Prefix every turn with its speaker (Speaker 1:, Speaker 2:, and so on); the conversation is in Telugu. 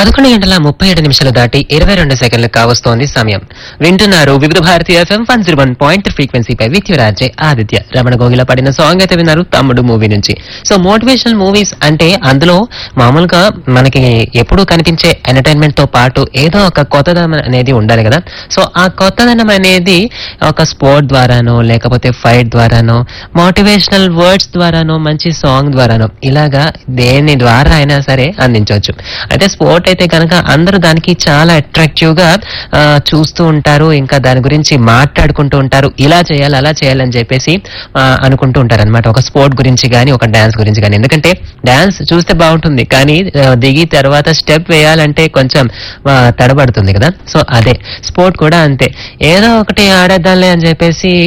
Speaker 1: పదకొండు గంటల ముప్పై ఏడు నిమిషాలు దాటి ఇరవై రెండు సెకండ్లు కావస్తోంది సమయం వింటున్నారు వివిధ Bharati FM one zero one point ఫ్రీక్వెన్సీపై విత్యురాజే ఆదిత్య రమణ గోగిల పడిన సాంగ్ అయితే విన్నారు తమ్ముడు మూవీ నుంచి సో మోటివేషనల్ మూవీస్ అంటే అందులో మామూలుగా మనకి ఎప్పుడూ కనిపించే ఎంటర్టైన్మెంట్ తో పాటు ఏదో ఒక కొత్తదనం అనేది ఉండాలి కదా సో ఆ కొత్తదనం అనేది ఒక స్పోర్ట్ ద్వారానో లేకపోతే ఫైట్ ద్వారానో మోటివేషనల్ వర్డ్స్ ద్వారానో మంచి సాంగ్ ద్వారానో ఇలాగా దేని ద్వారా అయినా సరే అందించవచ్చు అయితే స్పోర్ట్ అయితే కనుక అందరూ దానికి చాలా అట్రాక్టివ్ గా ఆ, చూస్తూ ఉంటారు ఇంకా దాని గురించి మాట్లాడుకుంటూ ఉంటారు ఇలా చేయాలి అలా చేయాలని చెప్పేసి ఆ, అనుకుంటూ ఉంటారు అనమాట ఒక స్పోర్ట్ గురించి కానీ ఒక డాన్స్ గురించి కానీ ఎందుకంటే డాన్స్ చూస్తే బాగుంటుంది కానీ ఆ, దిగి తర్వాత స్టెప్ వేయాలంటే కొంచెం ఆ, తడబడుతుంది కదా సో అదే స్పోర్ట్ కూడా అంతే ఏదో ఒకటి ఆడేద్దాంలే అని చెప్పేసి